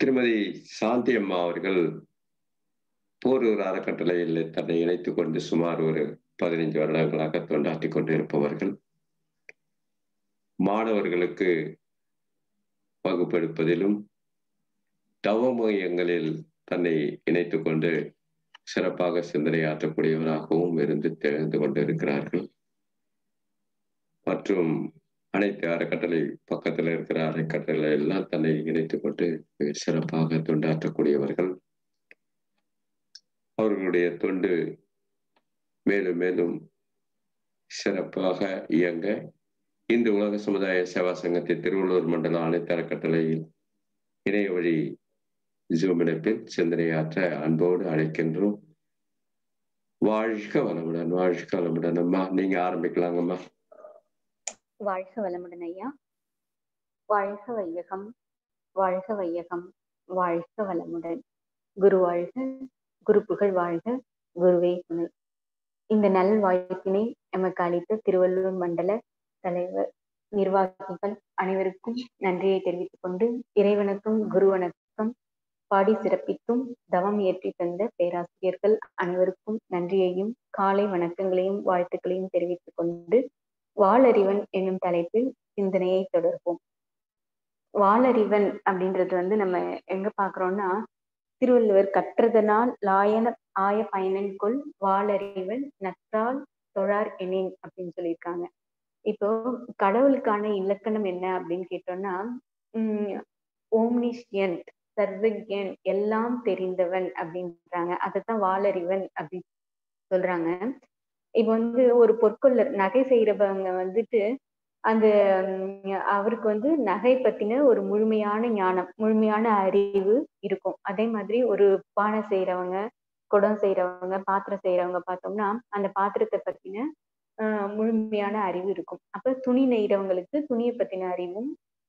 திருமதி சாந்தி அம்மா அவர்கள் போரூர் அறக்கட்டளையில் தன்னை இணைத்துக் கொண்டு சுமார் ஒரு பதினைந்து வருடங்களாக தொண்டாற்றி கொண்டிருப்பவர்கள் மாணவர்களுக்கு வகுப்பெடுப்பதிலும் தவ மையங்களில் தன்னை இணைத்துக் கொண்டு சிறப்பாக சிந்தனையாற்றக்கூடியவராகவும் இருந்து தெரிந்து கொண்டிருக்கிறார்கள் மற்றும் அனைத்து அறக்கட்டளை பக்கத்தில் இருக்கிற அறக்கட்டளை எல்லாம் தன்னை இணைத்துக் கொண்டு சிறப்பாக தொண்டாற்றக்கூடியவர்கள் அவர்களுடைய தொண்டு மேலும் மேலும் சிறப்பாக இயங்க இந்து உலக சமுதாய சேவா சங்கத்தின் திருவள்ளூர் மண்டல அனைத்து அறக்கட்டளையில் இணைய வழி ஜூம் இணைப்பில் சிந்தனையாற்ற அன்போடு அழைக்கின்றோம் வாழ்க வளமுடன் வாழ்க வளமுடன் அம்மா நீங்க ஆரம்பிக்கலாங்கம்மா வாழ்க வளமுடன் ஐயா வாழ்க வையகம் வாழ்க வையகம் வாழ்க வளமுடன் குரு வாழ்க குரு புகழ் வாழ்க குருவே துணை இந்த நல் வாய்ப்பினை எமக்கு அளித்த திருவள்ளூர் மண்டல தலைவர் நிர்வாகிகள் அனைவருக்கும் நன்றியை தெரிவித்துக் கொண்டு இறைவனுக்கும் குரு வணக்கம் பாடி சிறப்பித்தும் தவம் ஏற்றி தந்த பேராசிரியர்கள் அனைவருக்கும் நன்றியையும் காலை வணக்கங்களையும் வாழ்த்துக்களையும் தெரிவித்துக் கொண்டு வாளறிவன் என்னும் தலைப்பில் சிந்தனையை தொடர்போம் வாளறிவன் அப்படின்றது வந்து நம்ம எங்க பாக்குறோம்னா திருவள்ளுவர் கற்றதனால் லாயன ஆய பயனன் கொள் வாளறிவன் நற்றால் தொழார் எனின் அப்படின்னு சொல்லியிருக்காங்க இப்போ கடவுளுக்கான இலக்கணம் என்ன அப்படின்னு கேட்டோம்னா உம் ஓம்னிஷியன் சர்வஜன் எல்லாம் தெரிந்தவன் அப்படின்றாங்க அதைத்தான் வாளறிவன் அப்படின்னு சொல்றாங்க இப்ப வந்து ஒரு பொற்கொள்ளர் நகை செய்யறவங்க வந்துட்டு அந்த அவருக்கு வந்து நகை பத்தின ஒரு முழுமையான ஞானம் முழுமையான அறிவு இருக்கும் அதே மாதிரி ஒரு பானை செய்யறவங்க குடம் செய்யறவங்க பாத்திரம் செய்யறவங்க பார்த்தோம்னா அந்த பாத்திரத்தை பத்தின ஆஹ் முழுமையான அறிவு இருக்கும் அப்ப துணி நெய்றவங்களுக்கு துணியை பத்தின அறிவும்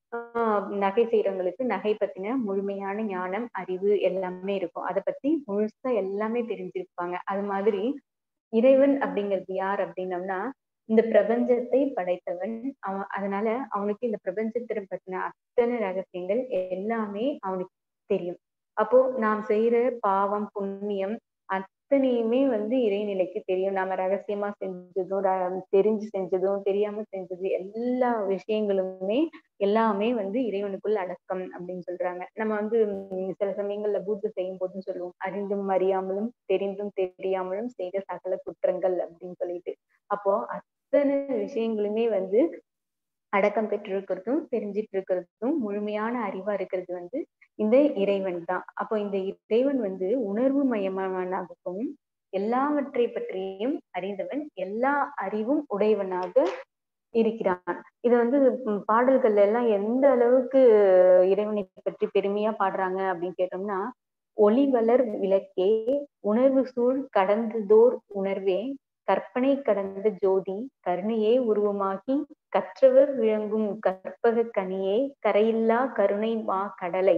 ஆஹ் நகை செய்யறவங்களுக்கு நகை பத்தின முழுமையான ஞானம் அறிவு எல்லாமே இருக்கும் அதை பத்தி முழுசா எல்லாமே தெரிஞ்சிருப்பாங்க அது மாதிரி இறைவன் அப்படிங்கிறது யார் அப்படின்னம்னா இந்த பிரபஞ்சத்தை படைத்தவன் அவன் அதனால அவனுக்கு இந்த பிரபஞ்சத்தை பத்தின அத்தனை ரகசியங்கள் எல்லாமே அவனுக்கு தெரியும் அப்போ நாம் செய்யற பாவம் புண்ணியம் அத்தனையுமே வந்து இறைநிலைக்கு தெரியும் நாம ரகசியமா செஞ்சதும் தெரிஞ்சு செஞ்சதும் தெரியாம செஞ்சது எல்லா விஷயங்களுமே எல்லாமே வந்து இறைவனுக்குள் அடக்கம் அப்படின்னு சொல்றாங்க நம்ம வந்து சில சமயங்கள்ல பூஜை செய்யும் போதும் சொல்லுவோம் அறிந்தும் அறியாமலும் தெரிந்தும் தெரியாமலும் செய்த சகல குற்றங்கள் அப்படின்னு சொல்லிட்டு அப்போ அத்தனை விஷயங்களுமே வந்து அடக்கம் பெற்றிருக்கிறதும் தெரிஞ்சிட்டு இருக்கிறதும் முழுமையான அறிவா இருக்கிறது வந்து இந்த இறைவன் தான் அப்போ இந்த இறைவன் வந்து உணர்வு மயமானவனாகவும் எல்லாவற்றை பற்றியும் அறிந்தவன் எல்லா அறிவும் உடையவனாக இருக்கிறான் இது வந்து பாடல்கள்ல எல்லாம் எந்த அளவுக்கு இறைவனை பற்றி பெருமையா பாடுறாங்க அப்படின்னு கேட்டோம்னா ஒளி வளர் விளக்கே உணர்வு சூழ் கடந்ததோர் உணர்வே கற்பனை கடந்த ஜோதி கருணையே உருவமாகி கற்றவர் விளங்கும் கற்பக கனியே கரையில்லா கருணை மா கடலை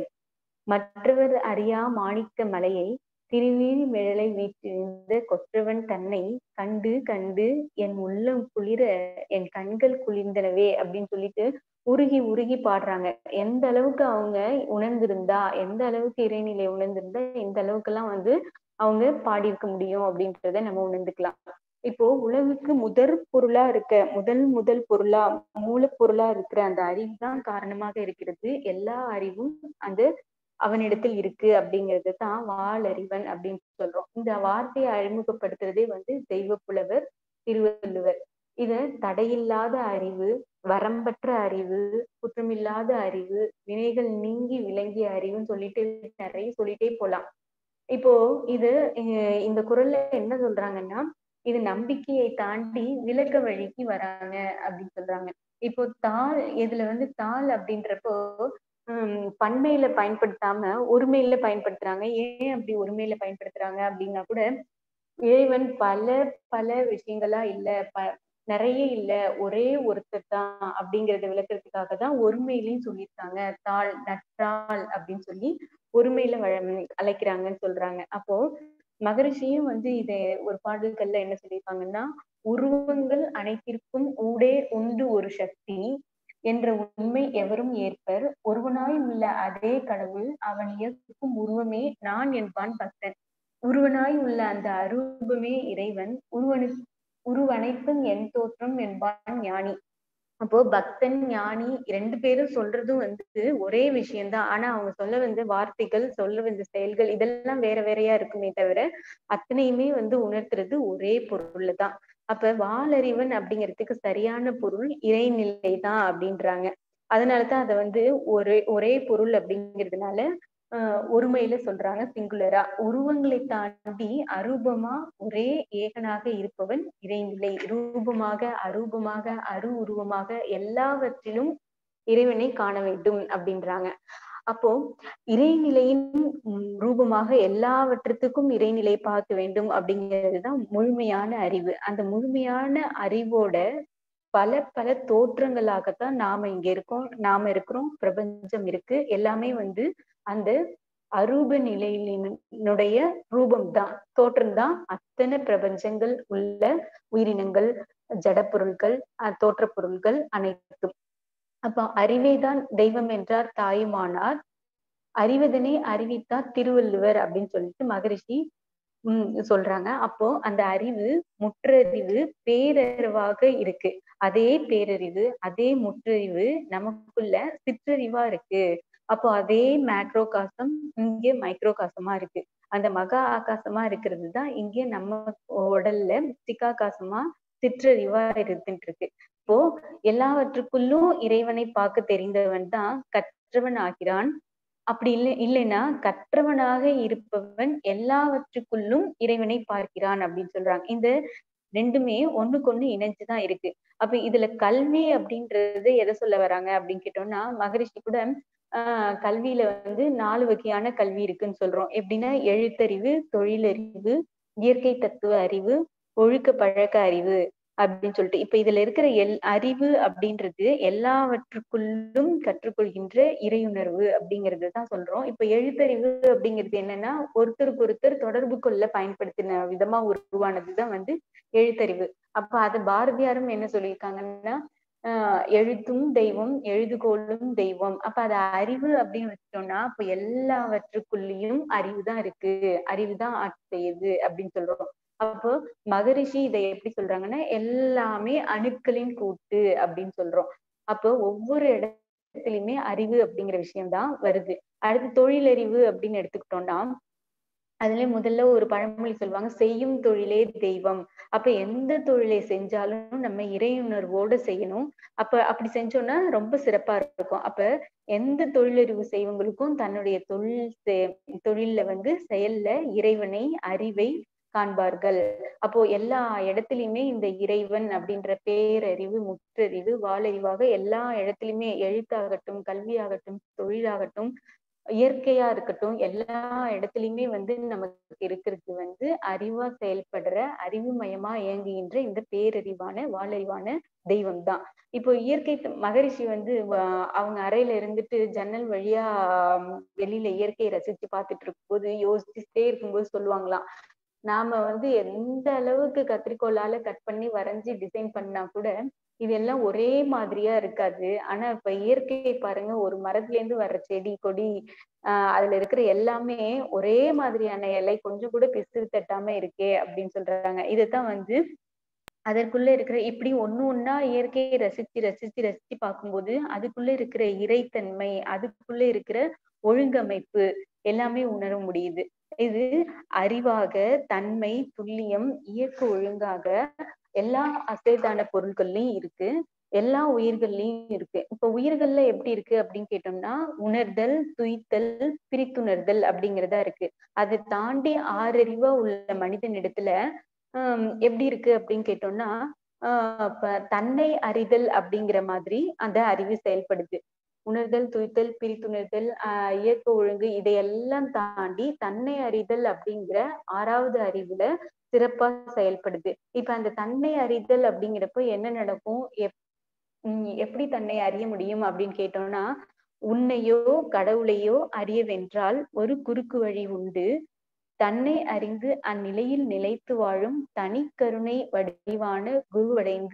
மற்றவர் அறியா மாணிக்க மலையை திருவீழி மிழலை வீற்றிருந்த கொற்றவன் தன்னை கண்டு கண்டு என் உள்ளம் குளிர என் கண்கள் குளிர்ந்தனவே அப்படின்னு சொல்லிட்டு உருகி உருகி பாடுறாங்க எந்த அளவுக்கு அவங்க உணர்ந்திருந்தா எந்த அளவுக்கு இறைநிலை உணர்ந்திருந்தா இந்த அளவுக்கு எல்லாம் வந்து அவங்க பாடியிருக்க முடியும் அப்படின்றத நம்ம உணர்ந்துக்கலாம் இப்போ உலகுக்கு முதற் பொருளா இருக்க முதல் முதல் பொருளா மூலப்பொருளா இருக்கிற அந்த அறிவு தான் காரணமாக இருக்கிறது எல்லா அறிவும் அந்த அவனிடத்தில் இருக்கு அப்படிங்கிறது தான் வாளறிவன் அப்படின்னு சொல்றோம் இந்த வார்த்தையை அறிமுகப்படுத்துறதே வந்து தெய்வ புலவர் திருவள்ளுவர் இத தடையில்லாத அறிவு வரம்பற்ற அறிவு குற்றமில்லாத அறிவு வினைகள் நீங்கி விளங்கிய அறிவுன்னு சொல்லிட்டு நிறைய சொல்லிட்டே போலாம் இப்போ இது இந்த குரல்ல என்ன சொல்றாங்கன்னா இது நம்பிக்கையை தாண்டி விளக்க வழிக்கு வராங்க அப்படின்னு சொல்றாங்க இப்போ தாள் இதுல வந்து தாள் அப்படின்றப்போ ஹம் பன்மையில பயன்படுத்தாம ஒருமையில பயன்படுத்துறாங்க ஏன் அப்படி ஒருமையில பயன்படுத்துறாங்க அப்படின்னா கூட இறைவன் பல பல விஷயங்களா இல்ல ப நிறைய இல்ல ஒரே ஒருத்தர் தான் அப்படிங்கறத விளக்குறதுக்காக தான் ஒருமையிலையும் சொல்லியிருக்காங்க தாள் நற்றாள் அப்படின்னு சொல்லி ஒருமையில அழைக்கிறாங்கன்னு சொல்றாங்க அப்போ மகரிஷியும் வந்து இத ஒரு பாடல்கள்ல என்ன சொல்லியிருக்காங்கன்னா உருவங்கள் அனைத்திற்கும் ஊடே உண்டு ஒரு சக்தி என்ற உண்மை எவரும் ஏற்பர் ஒருவனாய் உள்ள அதே கடவுள் அவன் இயக்கும் உருவமே நான் என்பான் பக்தன் உருவனாய் உள்ள அந்த அரூபமே இறைவன் உருவனு உருவனைத்தும் என் தோற்றம் என்பான் ஞானி அப்போ பக்தன் ஞானி ரெண்டு பேரும் சொல்றதும் வந்து ஒரே விஷயம்தான் ஆனா அவங்க சொல்ல வந்த வார்த்தைகள் சொல்ல வந்த செயல்கள் இதெல்லாம் வேற வேறையா இருக்குமே தவிர அத்தனையுமே வந்து உணர்த்துறது ஒரே பொருள்ல தான் அப்ப வாளறிவன் அப்படிங்கிறதுக்கு சரியான பொருள் இறைநிலை தான் அப்படின்றாங்க அதனாலதான் அதை வந்து ஒரே ஒரே பொருள் அப்படிங்கிறதுனால ஆஹ் ஒருமையில சொல்றாங்க சிங்குலரா உருவங்களை தாண்டி அரூபமா ஒரே ஏகனாக இருப்பவன் இறைநிலை ரூபமாக அரூபமாக அரு உருவமாக எல்லாவற்றிலும் இறைவனை காண வேண்டும் அப்படின்றாங்க அப்போ இறைநிலையின் ரூபமாக எல்லாவற்றத்துக்கும் இறைநிலை பார்க்க வேண்டும் அப்படிங்கிறதுதான் முழுமையான அறிவு அந்த முழுமையான அறிவோட பல பல தோற்றங்களாகத்தான் நாம இங்க இருக்கோம் நாம இருக்கிறோம் பிரபஞ்சம் இருக்கு எல்லாமே வந்து அந்த அரூப நிலையினுடைய ரூபம் தான் தோற்றம் தான் அத்தனை பிரபஞ்சங்கள் உள்ள உயிரினங்கள் ஜடப்பொருள்கள் தோற்ற பொருள்கள் அனைத்தும் அப்ப அறிவேதான் தெய்வம் என்றார் தாயுமானார் அறிவதனே அறிவித்தார் திருவள்ளுவர் அப்படின்னு சொல்லிட்டு மகரிஷி உம் சொல்றாங்க அப்போ அந்த அறிவு முற்றறிவு பேரறிவாக இருக்கு அதே பேரறிவு அதே முற்றறிவு நமக்குள்ள சிற்றறிவா இருக்கு அப்போ அதே மேக்ரோ காசம் இங்கே மைக்ரோ காசமா இருக்கு அந்த மகா ஆகாசமா இருக்கிறது தான் இங்கே நம்ம உடல்ல சிக்காகாசமா சிற்றறிவா இருந்துட்டு இருக்கு இப்போ எல்லாவற்றுக்குள்ளும் இறைவனை பார்க்க தெரிந்தவன் தான் கற்றவன் ஆகிறான் அப்படி இல்லை இல்லைன்னா கற்றவனாக இருப்பவன் எல்லாவற்றுக்குள்ளும் இறைவனை பார்க்கிறான் அப்படின்னு சொல்றாங்க இந்த ரெண்டுமே ஒண்ணுக்கு ஒண்ணு இணைஞ்சுதான் இருக்கு அப்ப இதுல கல்வி அப்படின்றது எதை சொல்ல வராங்க அப்படின்னு கேட்டோம்னா மகரிஷி கூட ஆஹ் கல்வியில வந்து நாலு வகையான கல்வி இருக்குன்னு சொல்றோம் எப்படின்னா எழுத்தறிவு தொழிலறிவு இயற்கை தத்துவ அறிவு ஒழுக்க பழக்க அறிவு அப்படின்னு சொல்லிட்டு இப்ப இதுல இருக்கிற எல் அறிவு அப்படின்றது எல்லாவற்றுக்குள்ளும் கற்றுக்கொள்கின்ற இறையுணர்வு அப்படிங்கிறது தான் சொல்றோம் இப்ப எழுத்தறிவு அப்படிங்கிறது என்னன்னா ஒருத்தருக்கு ஒருத்தர் தொடர்பு கொள்ள பயன்படுத்தின விதமா உருவானதுதான் வந்து எழுத்தறிவு அப்ப அது பாரதியாரும் என்ன சொல்லியிருக்காங்கன்னா ஆஹ் எழுத்தும் தெய்வம் எழுதுகோளும் தெய்வம் அப்ப அது அறிவு அப்படின்னு வச்சிட்டோம்னா அப்ப எல்லாவற்றுக்குள்ளேயும் அறிவு தான் இருக்கு அறிவு தான் ஆட்சி செய்யுது அப்படின்னு சொல்றோம் அப்போ மகரிஷி இதை எப்படி சொல்றாங்கன்னா எல்லாமே அணுக்களின் கூட்டு அப்படின்னு சொல்றோம் அப்போ ஒவ்வொரு இடத்துலயுமே அறிவு அப்படிங்கிற விஷயம்தான் வருது அடுத்து தொழிலறிவு அப்படின்னு எடுத்துக்கிட்டோம்னா அதுல முதல்ல ஒரு பழமொழி சொல்லுவாங்க செய்யும் தொழிலே தெய்வம் அப்ப எந்த தொழிலை செஞ்சாலும் நம்ம இறையுணர்வோட செய்யணும் அப்ப அப்படி செஞ்சோம்னா ரொம்ப சிறப்பா இருக்கும் அப்ப எந்த தொழிலறிவு செய்வங்களுக்கும் தன்னுடைய தொழில் தொழில்ல வந்து செயல்ல இறைவனை அறிவை காண்பார்கள் அப்போ எல்லா இடத்துலயுமே இந்த இறைவன் அப்படின்ற பேரறிவு முற்றறிவு வாளறிவாக எல்லா இடத்துலயுமே எழுத்தாகட்டும் கல்வியாகட்டும் தொழிலாகட்டும் இயற்கையா இருக்கட்டும் எல்லா இடத்துலயுமே வந்து நமக்கு இருக்கிறது வந்து அறிவா செயல்படுற அறிவு மயமா இயங்குகின்ற இந்த பேரறிவான வாளறிவான தெய்வம் தான் இப்போ இயற்கை மகரிஷி வந்து அவங்க அறையில இருந்துட்டு ஜன்னல் வழியா வெளியில இயற்கையை ரசிச்சு பார்த்துட்டு இருக்கும்போது யோசிச்சுட்டே இருக்கும்போது சொல்லுவாங்களாம் நாம வந்து எந்த அளவுக்கு கத்திரிக்கோளால கட் பண்ணி வரைஞ்சி டிசைன் பண்ணா கூட இதெல்லாம் ஒரே மாதிரியா இருக்காது ஆனா இப்ப இயற்கையை பாருங்க ஒரு மரத்துல இருந்து வர்ற செடி கொடி ஆஹ் அதுல இருக்கிற எல்லாமே ஒரே மாதிரியான இலை கொஞ்சம் கூட பிசு தட்டாம இருக்கே அப்படின்னு சொல்றாங்க இதுதான் வந்து அதற்குள்ள இருக்கிற இப்படி ஒண்ணு ஒன்னா இயற்கையை ரசிச்சு ரசிச்சு ரசிச்சு பார்க்கும்போது அதுக்குள்ள இருக்கிற இறைத்தன்மை அதுக்குள்ள இருக்கிற ஒழுங்கமைப்பு எல்லாமே உணர முடியுது இது அறிவாக தன்மை துல்லியம் இயக்க ஒழுங்காக எல்லா அசைதான பொருட்கள்லயும் இருக்கு எல்லா உயிர்கள்லயும் இருக்கு இப்ப உயிர்கள்ல எப்படி இருக்கு அப்படின்னு கேட்டோம்னா உணர்தல் துய்த்தல் பிரித்துணர்தல் அப்படிங்கிறதா இருக்கு அதை தாண்டி ஆறறிவா உள்ள மனிதனிடத்துல ஆஹ் எப்படி இருக்கு அப்படின்னு கேட்டோம்னா ஆஹ் இப்ப தன்னை அறிதல் அப்படிங்கிற மாதிரி அந்த அறிவு செயல்படுது உணர்தல் துய்த்தல் பிரித்துணர்தல் ஆஹ் இயக்க ஒழுங்கு இதையெல்லாம் தாண்டி தன்னை அறிதல் அப்படிங்கிற ஆறாவது அறிவுல சிறப்பா செயல்படுது இப்ப அந்த தன்னை அறிதல் அப்படிங்கிறப்ப என்ன நடக்கும் எப் எப்படி தன்னை அறிய முடியும் அப்படின்னு கேட்டோம்னா உன்னையோ கடவுளையோ அறியவென்றால் ஒரு குறுக்கு வழி உண்டு தன்னை அறிந்து அந்நிலையில் நிலைத்து வாழும் தனி கருணை வடிவான குருவடைந்து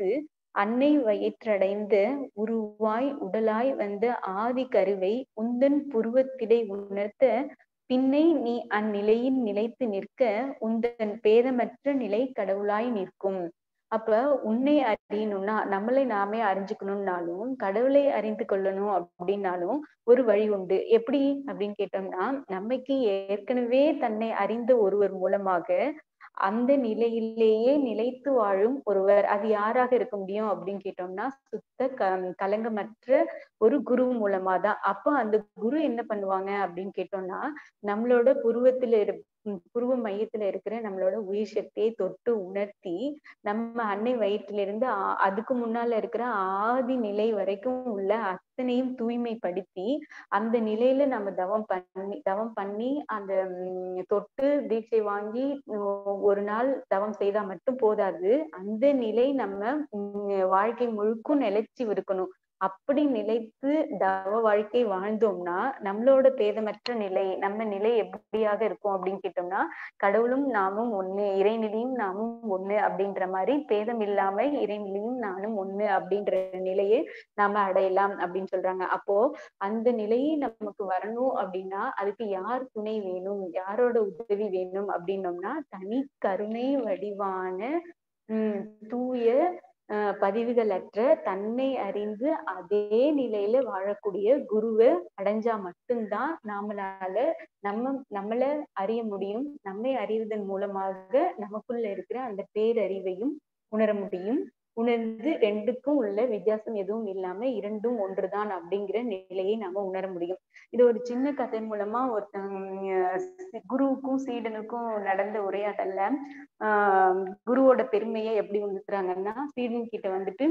அன்னை வயிற்றடைந்த உருவாய் உடலாய் வந்த ஆதி கருவை உந்தன் புருவத்திடை உணர்த்த பின்னை நீ அந்நிலையில் நிலைத்து நிற்க உந்தன் பேதமற்ற நிலை கடவுளாய் நிற்கும் அப்ப உன்னை அறியணும்னா நம்மளை நாமே அறிஞ்சுக்கணும்னாலும் கடவுளை அறிந்து கொள்ளணும் அப்படின்னாலும் ஒரு வழி உண்டு எப்படி அப்படின்னு கேட்டோம்னா நம்மைக்கு ஏற்கனவே தன்னை அறிந்த ஒருவர் மூலமாக அந்த நிலையிலேயே நிலைத்து வாழும் ஒருவர் அது யாராக இருக்க முடியும் அப்படின்னு கேட்டோம்னா சுத்த க கலங்கமற்ற ஒரு குரு மூலமா தான் அப்போ அந்த குரு என்ன பண்ணுவாங்க அப்படின்னு கேட்டோம்னா நம்மளோட புருவத்துல இரு புருவ மையத்துல இருக்கிற நம்மளோட உயிர் சக்தியை தொட்டு உணர்த்தி நம்ம அன்னை வயிற்றிலிருந்து அதுக்கு முன்னால இருக்கிற ஆதி நிலை வரைக்கும் உள்ள அத்தனையும் தூய்மைப்படுத்தி அந்த நிலையில நம்ம தவம் பண்ணி தவம் பண்ணி அந்த தொட்டு தீட்சை வாங்கி ஒரு நாள் தவம் செய்தா மட்டும் போதாது அந்த நிலை நம்ம வாழ்க்கை முழுக்கும் நிலைச்சு இருக்கணும் அப்படி நிலைத்து தவ வாழ்க்கை வாழ்ந்தோம்னா நம்மளோட பேதமற்ற நிலை நம்ம நிலை எப்படியாக இருக்கும் அப்படின்னு கேட்டோம்னா கடவுளும் நாமும் ஒண்ணு இறைநிலையும் நாமும் ஒண்ணு அப்படின்ற மாதிரி பேதம் இல்லாம இறைநிலையும் நானும் ஒண்ணு அப்படின்ற நிலையை நாம அடையலாம் அப்படின்னு சொல்றாங்க அப்போ அந்த நிலையை நமக்கு வரணும் அப்படின்னா அதுக்கு யார் துணை வேணும் யாரோட உதவி வேணும் அப்படின்னோம்னா தனி கருணை வடிவான உம் தூய பதிவுகளற்ற தன்னை அறிந்து அதே நிலையில வாழக்கூடிய குருவை அடைஞ்சா மட்டும்தான் நாமளால நம்ம நம்மள அறிய முடியும் நம்மை அறிவதன் மூலமாக நமக்குள்ள இருக்கிற அந்த பேரறிவையும் உணர முடியும் உணர்ந்து ரெண்டுக்கும் உள்ள வித்தியாசம் எதுவும் இல்லாம இரண்டும் ஒன்றுதான் அப்படிங்கிற நிலையை நாம உணர முடியும் இது ஒரு சின்ன கதை மூலமா ஒருத்தங்க குருவுக்கும் சீடனுக்கும் நடந்த உரையாடல்ல ஆஹ் குருவோட பெருமையை எப்படி உணர்த்துறாங்கன்னா சீடன் கிட்ட வந்துட்டு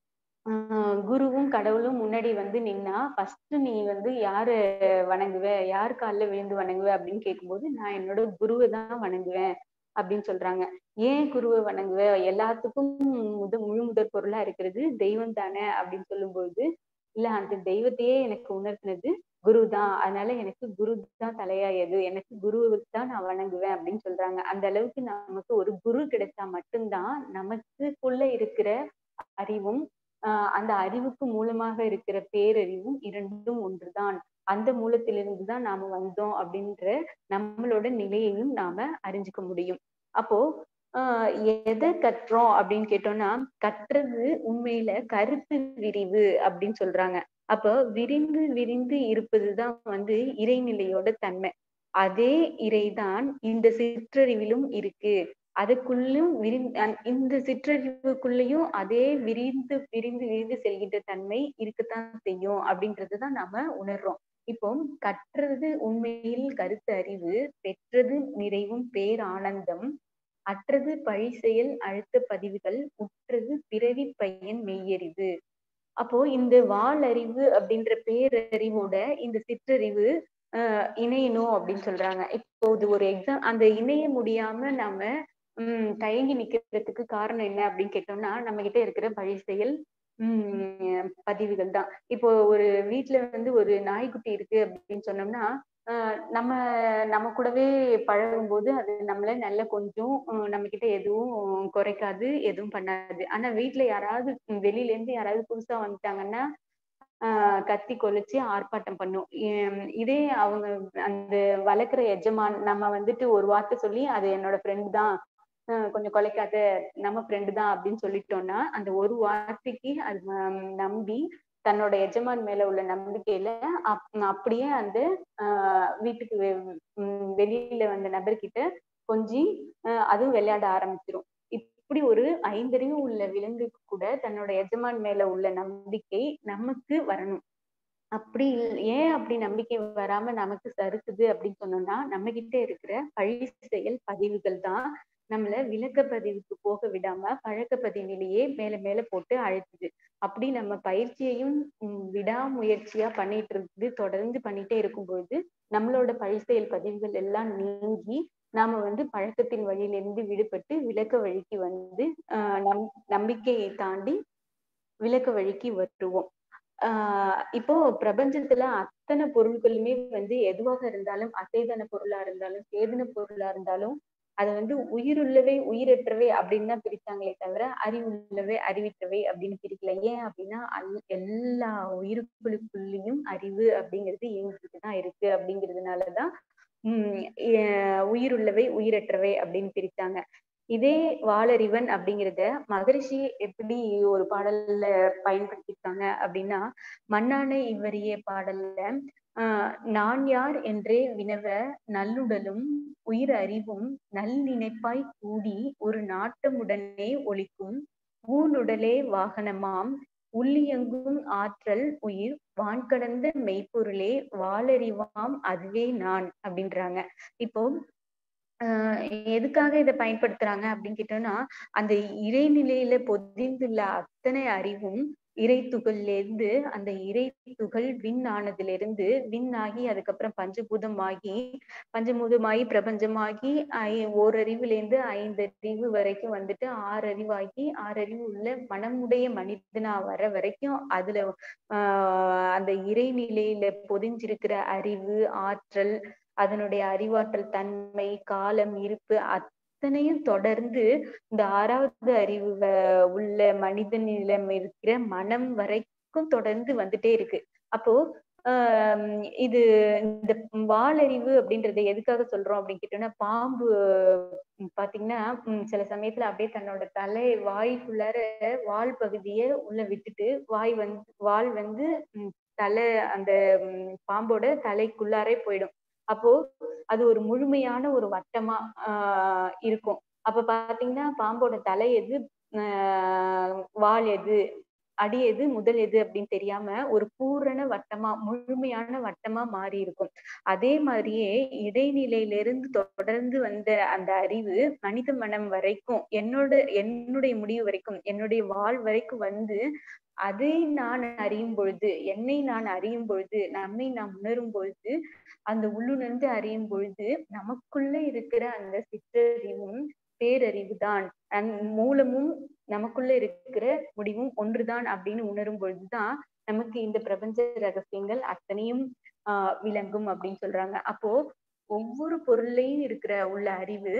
ஆஹ் குருவும் கடவுளும் முன்னாடி வந்து நின்னா ஃபர்ஸ்ட் நீ வந்து யாரு வணங்குவ யார் காலில் விழுந்து வணங்குவ அப்படின்னு கேட்கும்போது நான் என்னோட குருவை தான் வணங்குவேன் அப்படின்னு சொல்றாங்க ஏன் குருவை வணங்குவ எல்லாத்துக்கும் முத முழு முதற் பொருளா இருக்கிறது தெய்வம் தானே அப்படின்னு சொல்லும்போது இல்ல அந்த தெய்வத்தையே எனக்கு உணர்த்தினது குரு தான் அதனால எனக்கு குரு தான் தலையாயது எனக்கு குருவுக்கு தான் நான் வணங்குவேன் அப்படின்னு சொல்றாங்க அந்த அளவுக்கு நமக்கு ஒரு குரு கிடைச்சா மட்டும்தான் நமக்குள்ள இருக்கிற அறிவும் ஆஹ் அந்த அறிவுக்கு மூலமாக இருக்கிற பேரறிவும் இரண்டும் ஒன்றுதான் அந்த மூலத்திலிருந்து தான் நாம வந்தோம் அப்படின்ற நம்மளோட நிலையையும் நாம அறிஞ்சுக்க முடியும் அப்போ ஆஹ் எதை கற்றோம் அப்படின்னு கேட்டோம்னா கற்றது உண்மையில கருத்து விரிவு அப்படின்னு சொல்றாங்க அப்போ விரிந்து விரிந்து இருப்பதுதான் வந்து இறைநிலையோட தன்மை அதே இறைதான் இந்த சிற்றறிவிலும் இருக்கு அதுக்குள்ளும் விரி இந்த சிற்றறிவுக்குள்ளேயும் அதே விரிந்து விரிந்து விரிந்து செல்கின்ற தன்மை இருக்கத்தான் செய்யும் அப்படின்றதுதான் நாம உணர்றோம் இப்போ கற்றது உண்மையில் கருத்து அறிவு பெற்றது நிறைவும் பேரானந்தம் அற்றது பழி செயல் அழுத்த பதிவுகள் உற்றது பிறவி பையன் மெய்யறிவு அப்போ இந்த வாளறிவு அப்படின்ற பேரறிவோட இந்த சிற்றறிவு ஆஹ் இணையணும் அப்படின்னு சொல்றாங்க இப்போ இது ஒரு எக்ஸாம் அந்த இணைய முடியாம நம்ம உம் தயங்கி நிக்கிறதுக்கு காரணம் என்ன அப்படின்னு கேட்டோம்னா நம்ம கிட்ட இருக்கிற பழி செயல் உம் பதிவுகள் தான் இப்போ ஒரு வீட்டுல வந்து ஒரு நாய்க்குட்டி இருக்கு அப்படின்னு சொன்னோம்னா ஆஹ் நம்ம நம்ம கூடவே பழகும் போது அது நம்மள நல்ல கொஞ்சம் நம்ம கிட்ட எதுவும் குறைக்காது எதுவும் பண்ணாது ஆனா வீட்டுல யாராவது வெளியில இருந்து யாராவது புதுசா வந்துட்டாங்கன்னா ஆஹ் கத்தி கொலைச்சு ஆர்ப்பாட்டம் பண்ணும் இதே அவங்க அந்த வளர்க்குற எஜமான் நம்ம வந்துட்டு ஒரு வார்த்தை சொல்லி அது என்னோட ஃப்ரெண்ட் தான் கொஞ்சம் கொலைக்காத நம்ம ஃப்ரெண்டு தான் அப்படின்னு சொல்லிட்டோம்னா அந்த ஒரு வார்த்தைக்கு அது நம்பி தன்னோட எஜமான் மேல உள்ள நம்பிக்கையில அப் அப்படியே அந்த ஆஹ் வீட்டுக்கு வெளியில வந்த நபர்கிட்ட கொஞ்சி அதுவும் விளையாட ஆரம்பிச்சிரும் இப்படி ஒரு ஐந்தறிவு உள்ள விலங்குக்கு கூட தன்னோட எஜமான் மேல உள்ள நம்பிக்கை நமக்கு வரணும் அப்படி ஏன் அப்படி நம்பிக்கை வராம நமக்கு சறுக்குது அப்படின்னு சொன்னோம்னா நம்ம கிட்ட இருக்கிற பழி செயல் பதிவுகள் தான் நம்மள விளக்க பதிவுக்கு போக விடாம பழக்க பதிவிலேயே மேல மேல போட்டு அழைக்குது அப்படி நம்ம பயிற்சியையும் விடாமுயற்சியா பண்ணிட்டு இருந்து தொடர்ந்து பண்ணிட்டே இருக்கும்பொழுது நம்மளோட பழி செயல் பதிவுகள் எல்லாம் நீங்கி நாம வந்து பழக்கத்தின் வழியிலிருந்து விடுபட்டு விளக்க வழிக்கு வந்து ஆஹ் நம் நம்பிக்கையை தாண்டி விளக்க வழிக்கு வருவோம் ஆஹ் இப்போ பிரபஞ்சத்துல அத்தனை பொருட்களுமே வந்து எதுவாக இருந்தாலும் அசைதன பொருளா இருந்தாலும் சேதன பொருளா இருந்தாலும் அதை வந்து உயிருள்ளவை உயிரற்றவை அப்படின்னு தான் பிரிச்சாங்களே தவிர அறிவுள்ளவை அறிவிற்றவை அப்படின்னு பிரிக்கல ஏன் அப்படின்னா அல்- எல்லா உயிர்களுக்குள்ளேயும் அறிவு அப்படிங்கிறது இயங்கிட்டு தான் இருக்கு அப்படிங்கிறதுனாலதான் உம் எ- உயிருள்ளவை உயிரற்றவை அப்படின்னு பிரிச்சாங்க இதே வாளறிவன் அப்படிங்கிறத மகரிஷி எப்படி ஒரு பாடல்ல பயன்படுத்தியிருக்காங்க அப்படின்னா மண்ணானை இவ்வறிய பாடல்ல ஆஹ் நான் யார் என்றே வினவ நல்லுடலும் உயிர் அறிவும் நல்லிணைப்பாய் கூடி ஒரு நாட்டமுடனே ஒழிக்கும் ஊனுடலே வாகனமாம் உள்ளியங்கும் ஆற்றல் உயிர் வான் கடந்த மெய்ப்பொருளே வாளறிவாம் அதுவே நான் அப்படின்றாங்க இப்போ ஆஹ் எதுக்காக இதை பயன்படுத்துறாங்க அப்படின்னு கேட்டோம்னா அந்த இறைநிலையில பொதிந்துள்ள அத்தனை அறிவும் இறை துகள்ல இருந்து அந்த இறை துகள் விண் ஆனதுல இருந்து விண் ஆகி அதுக்கப்புறம் பஞ்சபூதம் ஆகி பஞ்சபூதமாகி பிரபஞ்சமாகி ஐ- ஓரறிவுல இருந்து ஐந்து அறிவு வரைக்கும் வந்துட்டு ஆறு அறிவாகி ஆறு அறிவு உள்ள மனமுடைய மனிதனா வர வரைக்கும் அதுல ஆஹ் அந்த இறைநிலையில பொதிஞ்சிருக்கிற அறிவு ஆற்றல் அதனுடைய அறிவாற்றல் தன்மை காலம் இருப்பு அத்தனையும் தொடர்ந்து இந்த ஆறாவது அறிவு வ- உள்ள மனிதனிடம் இருக்கிற மனம் வரைக்கும் தொடர்ந்து வந்துட்டே இருக்கு அப்போ ஆஹ் இது இந்த வாளறிவு அப்படின்றத எதுக்காக சொல்றோம் அப்படின்னு கேட்டோம்னா பாம்பு உம் பாத்தீங்கன்னா உம் சில சமயத்துல அப்படியே தன்னோட தலை வாய்க்குள்ளார வால் பகுதியை உள்ள விட்டுட்டு வாய் வந்து வால் வந்து உம் தலை அந்த உம் பாம்போட தலைக்குள்ளாரே போயிடும் அப்போ அது ஒரு முழுமையான ஒரு வட்டமா ஆஹ் இருக்கும் அப்ப பாத்தீங்கன்னா பாம்போட தலை எது ஆஹ் வால் எது அடி எது முதல் எது அப்படின்னு தெரியாம ஒரு பூரண வட்டமா முழுமையான வட்டமா மாறி இருக்கும் அதே மாதிரியே இடைநிலையிலிருந்து தொடர்ந்து வந்த அந்த அறிவு மனித மனம் வரைக்கும் என்னோட என்னுடைய முடிவு வரைக்கும் என்னுடைய வாழ் வரைக்கும் வந்து அதை நான் அறியும் பொழுது என்னை நான் அறியும் பொழுது நம்மை நாம் உணரும் பொழுது அந்த உள்ளுணர்ந்து அறியும் பொழுது நமக்குள்ள இருக்கிற அந்த சிற்றறிவும் பேரறிவு தான் மூலமும் நமக்குள்ள இருக்கிற முடிவும் ஒன்றுதான் அப்படின்னு உணரும் பொழுதுதான் நமக்கு இந்த பிரபஞ்ச ரகசியங்கள் அத்தனையும் ஆஹ் விளங்கும் அப்படின்னு சொல்றாங்க அப்போ ஒவ்வொரு பொருளையும் இருக்கிற உள்ள அறிவு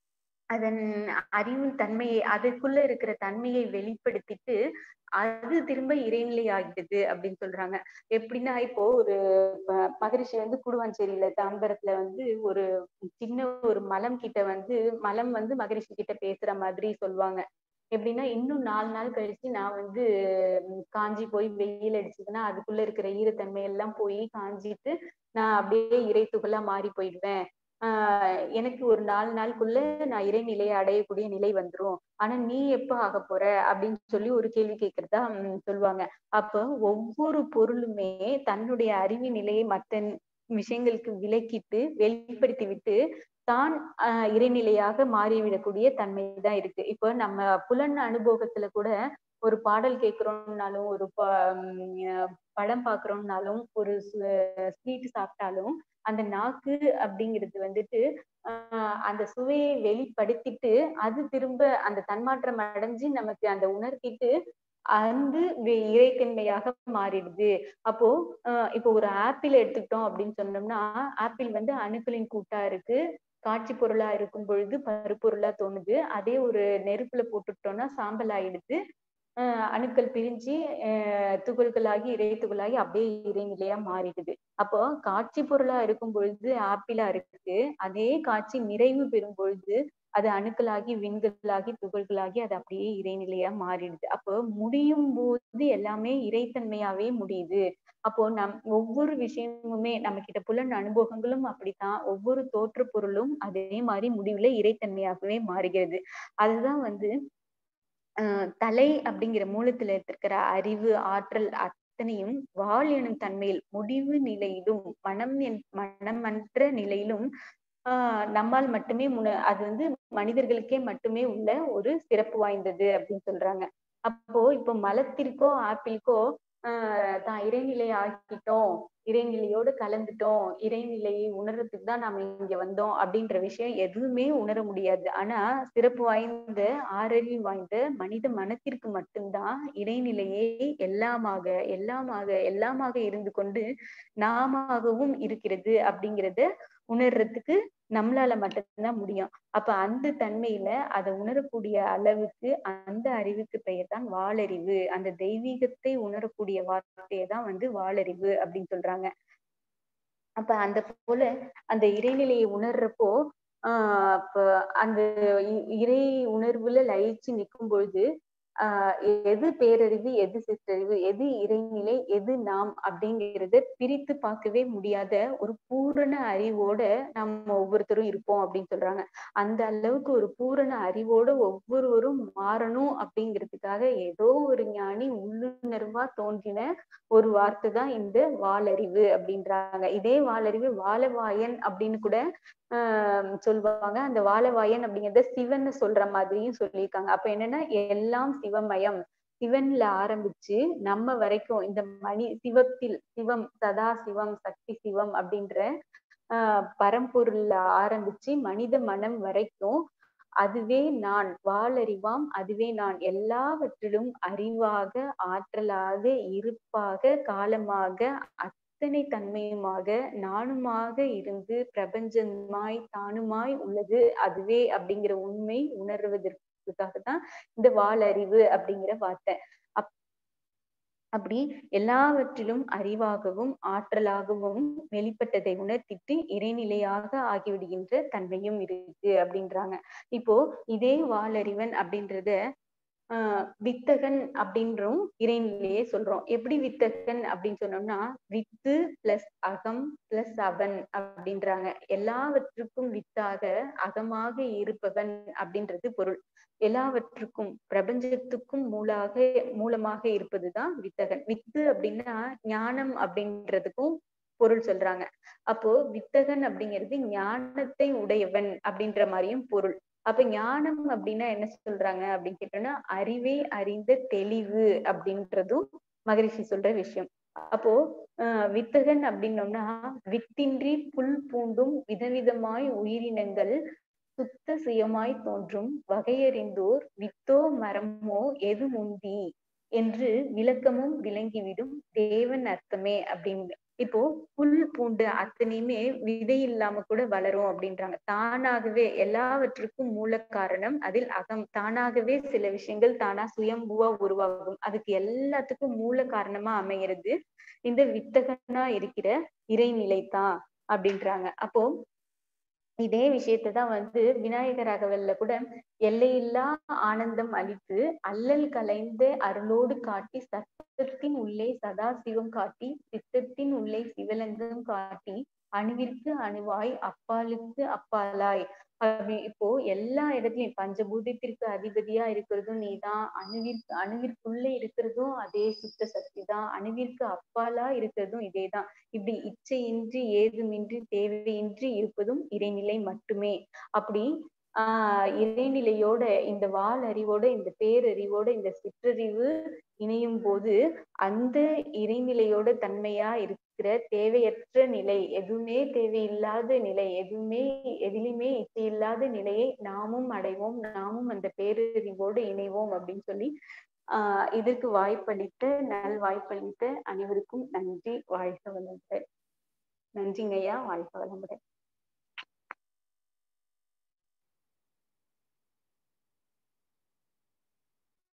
அதன் அறிவின் தன்மையை அதுக்குள்ள இருக்கிற தன்மையை வெளிப்படுத்திட்டு அது திரும்ப இறைநிலை ஆகிடுது அப்படின்னு சொல்றாங்க எப்படின்னா இப்போ ஒரு ம- மகரிஷி வந்து குடுவாஞ்சேரியில தாம்பரத்துல வந்து ஒரு சின்ன ஒரு மலம் கிட்ட வந்து மலம் வந்து மகரிஷி கிட்ட பேசுற மாதிரி சொல்லுவாங்க எப்படின்னா இன்னும் நாலு நாள் கழிச்சு நான் வந்து உம், காஞ்சி போய் வெயில் அடிச்சதுன்னா அதுக்குள்ள இருக்கிற ஈரத்தன்மை எல்லாம் போய் காஞ்சிட்டு நான் அப்படியே இறை துகளா மாறி போயிடுவேன் ஆஹ் எனக்கு ஒரு நாலு நாளுக்குள்ள நான் இறைநிலையை அடையக்கூடிய நிலை வந்துரும் ஆனா நீ எப்ப ஆக போற அப்படின்னு சொல்லி ஒரு கேள்வி கேட்கறதா உம், சொல்லுவாங்க அப்ப ஒவ்வொரு பொருளுமே தன்னுடைய அறிவு நிலையை மத்த விஷயங்களுக்கு விலக்கிட்டு வெளிப்படுத்தி விட்டு தான் ஆஹ் இறைநிலையாக மாறிவிடக்கூடிய தன்மை தான் இருக்கு இப்போ நம்ம புலன் அனுபவத்துல கூட ஒரு பாடல் கேட்கிறோம்னாலும் ஒரு ப- உம் அஹ் படம் பாக்குறோம்னாலும் ஒரு ஸ்வீட் சாப்பிட்டாலும் அந்த நாக்கு அப்படிங்கிறது வந்துட்டு ஆஹ் அந்த சுவையை வெளிப்படுத்திட்டு அது திரும்ப அந்த தன்மாற்றம் அடைஞ்சு நமக்கு அந்த உணர்த்திட்டு வந்து வே- இறைத்தன்மையாக மாறிடுது அப்போ ஆஹ் இப்போ ஒரு ஆப்பிள் எடுத்துக்கிட்டோம் அப்படின்னு சொன்னோம்னா ஆப்பிள் வந்து அணுக்களின் கூட்டா இருக்கு காட்சி பொருளா இருக்கும் பொழுது பருப்பொருளா தோணுது அதே ஒரு நெருப்புல போட்டுட்டோம்னா சாம்பல் ஆயிடுது ஆஹ் அணுக்கள் பிரிஞ்சு ஆஹ் துகள்களாகி இறை துகளாகி அப்படியே இறைநிலையா மாறிடுது அப்போ காட்சி பொருளா இருக்கும் பொழுது ஆப்பிளா இருக்கு அதே காட்சி நிறைவு பெறும் பொழுது அது அணுக்களாகி விண்களாகி துகள்களாகி அது அப்படியே இறைநிலையா மாறிடுது அப்போ முடியும் போது எல்லாமே இறைத்தன்மையாவே முடியுது அப்போ நம் ஒவ்வொரு விஷயமுமே நம்ம கிட்ட புலன் அனுபவங்களும் அப்படித்தான் ஒவ்வொரு தோற்ற பொருளும் அதே மாதிரி முடிவுல இறைத்தன்மையாகவே மாறுகிறது அதுதான் வந்து ஆஹ் தலை அப்படிங்கிற மூலத்துல இருக்கிற அறிவு ஆற்றல் அத்தனையும் வாழ் எனும் தன்மையில் முடிவு நிலையிலும் மனம் என் மனமற்ற நிலையிலும் ஆஹ் நம்மால் மட்டுமே முன அது வந்து மனிதர்களுக்கே மட்டுமே உள்ள ஒரு சிறப்பு வாய்ந்தது அப்படின்னு சொல்றாங்க அப்போ இப்போ மலத்திற்கோ ஆப்பிள்கோ ஆஹ் தான் இறைநிலை ஆக்கிட்டோம் இறைநிலையோடு கலந்துட்டோம் இறைநிலையை உணர்றதுக்கு தான் நாம இங்க வந்தோம் அப்படின்ற விஷயம் எதுவுமே உணர முடியாது ஆனா சிறப்பு வாய்ந்த ஆறறிவு வாய்ந்த மனித மனத்திற்கு மட்டும்தான் இறைநிலையை எல்லாமாக எல்லாமாக எல்லாமாக இருந்து கொண்டு நாமாகவும் இருக்கிறது அப்படிங்கிறத உணர்றதுக்கு நம்மளால மட்டும்தான் முடியும் அப்ப அந்த தன்மையில அதை உணரக்கூடிய அளவுக்கு அந்த அறிவுக்கு பெயர் தான் வாளறிவு அந்த தெய்வீகத்தை உணரக்கூடிய வார்த்தையை தான் வந்து வாளறிவு அப்படின்னு சொல்றாங்க அப்ப அந்த போல அந்த இறைநிலையை உணர்றப்போ ஆஹ் அப்ப அந்த இறை உணர்வுல லயிச்சு நிற்கும் பொழுது ஆஹ் எது பேரறிவு எது சிற்றறிவு எது இறைநிலை எது நாம் அப்படிங்கிறத பிரித்து பார்க்கவே முடியாத ஒரு பூரண அறிவோட நம்ம ஒவ்வொருத்தரும் இருப்போம் அப்படின்னு சொல்றாங்க அந்த அளவுக்கு ஒரு பூரண அறிவோட ஒவ்வொருவரும் மாறணும் அப்படிங்கிறதுக்காக ஏதோ ஒரு ஞானி உள்ளுணர்வா தோன்றின ஒரு வார்த்தை தான் இந்த வாளறிவு அப்படின்றாங்க இதே வாளறிவு வாழவாயன் அப்படின்னு கூட ஆஹ் சொல்லுவாங்க அந்த வாழவாயன் அப்படிங்கறத சிவன் சொல்ற மாதிரியும் சொல்லியிருக்காங்க அப்ப என்னன்னா எல்லாம் சிவமயம் சிவன்ல ஆரம்பிச்சு நம்ம வரைக்கும் இந்த மணி சிவத்தில் சிவம் சதா சிவம் சக்தி சிவம் அப்படின்ற ஆஹ் பரம்பொருள்ல ஆரம்பிச்சு மனித மனம் வரைக்கும் அதுவே நான் வாளறிவாம் அதுவே நான் எல்லாவற்றிலும் அறிவாக ஆற்றலாக இருப்பாக காலமாக அத்தனை தன்மையுமாக நானுமாக இருந்து பிரபஞ்சமாய் தானுமாய் உள்ளது அதுவே அப்படிங்கிற உண்மை உணர்வதற்காக தான் இந்த வாளறிவு அப்படிங்கிற வார்த்தை அப் அப்படி எல்லாவற்றிலும் அறிவாகவும் ஆற்றலாகவும் வெளிப்பட்டதை உணர்த்திட்டு இறைநிலையாக ஆகிவிடுகின்ற தன்மையும் இருக்கு அப்படின்றாங்க இப்போ இதே வாளறிவன் அப்படின்றத ஆஹ் வித்தகன் அப்படின்றும் இறைநிலையே சொல்றோம் எப்படி வித்தகன் அப்படின்னு சொன்னோம்னா வித்து பிளஸ் அகம் பிளஸ் அவன் அப்படின்றாங்க எல்லாவற்றுக்கும் வித்தாக அகமாக இருப்பவன் அப்படின்றது பொருள் எல்லாவற்றுக்கும் பிரபஞ்சத்துக்கும் மூலாக மூலமாக இருப்பதுதான் வித்தகன் வித்து அப்படின்னா ஞானம் அப்படின்றதுக்கும் பொருள் சொல்றாங்க அப்போ வித்தகன் அப்படிங்கிறது ஞானத்தை உடையவன் அப்படின்ற மாதிரியும் பொருள் அப்ப ஞானம் அப்படின்னா என்ன சொல்றாங்க அப்படின்னு கேட்டோம்னா அறிவை அறிந்த தெளிவு அப்படின்றதும் மகரிஷி சொல்ற விஷயம் அப்போ ஆஹ் வித்தகன் அப்படின்னோம்னா வித்தின்றி புல் பூண்டும் விதவிதமாய் உயிரினங்கள் சுத்த சுயமாய் தோன்றும் வகையறிந்தோர் வித்தோ மரமோ எது முந்தி என்று விளக்கமும் விளங்கிவிடும் தேவன் அர்த்தமே அப்படின்னு இப்போ புல் பூண்டு அத்தனையுமே விதை இல்லாம கூட வளரும் அப்படின்றாங்க தானாகவே எல்லாவற்றுக்கும் மூல காரணம் அதில் அகம் தானாகவே சில விஷயங்கள் தானா சுயம்புவா உருவாகும் அதுக்கு எல்லாத்துக்கும் மூல காரணமா அமைகிறது இந்த வித்தகனா இருக்கிற இறைநிலை தான் அப்படின்றாங்க அப்போ இதே விஷயத்தான் வந்து விநாயக ராகவல்ல கூட எல்லையில்லா ஆனந்தம் அளித்து அல்லல் கலைந்த அருளோடு காட்டி சத்தத்தின் உள்ளே சதாசிவம் காட்டி சித்தத்தின் உள்ளே சிவலிங்கம் காட்டி அணுவிற்கு அணுவாய் அப்பாலுக்கு அப்பாலாய் அப்படி இப்போ எல்லா இடத்துலயும் பஞ்சபூதத்திற்கு அதிபதியா இருக்கிறதும் நீதான் அணுவிற்கு அணுவிற்குள்ள இருக்கிறதும் அதே சுத்த சக்தி தான் அணுவிற்கு அப்பாலா இருக்கிறதும் இதேதான் இப்படி இச்சையின்றி ஏதுமின்றி தேவையின்றி இருப்பதும் இறைநிலை மட்டுமே அப்படி ஆஹ் இறைநிலையோட இந்த வால் அறிவோட இந்த பேரறிவோட இந்த சிற்றறிவு இணையும் போது அந்த இறைநிலையோட தன்மையா இருக்கிற தேவையற்ற நிலை எதுவுமே தேவையில்லாத நிலை எதுவுமே எதிலுமே இச்சை இல்லாத நிலையை நாமும் அடைவோம் நாமும் அந்த பேரறிவோடு இணைவோம் அப்படின்னு சொல்லி ஆஹ் இதற்கு வாய்ப்பளித்த நல் வாய்ப்பளித்த அனைவருக்கும் நன்றி வாழ்க வளமுடன் நன்றிங்கய்யா வாழ்க வளமுடன்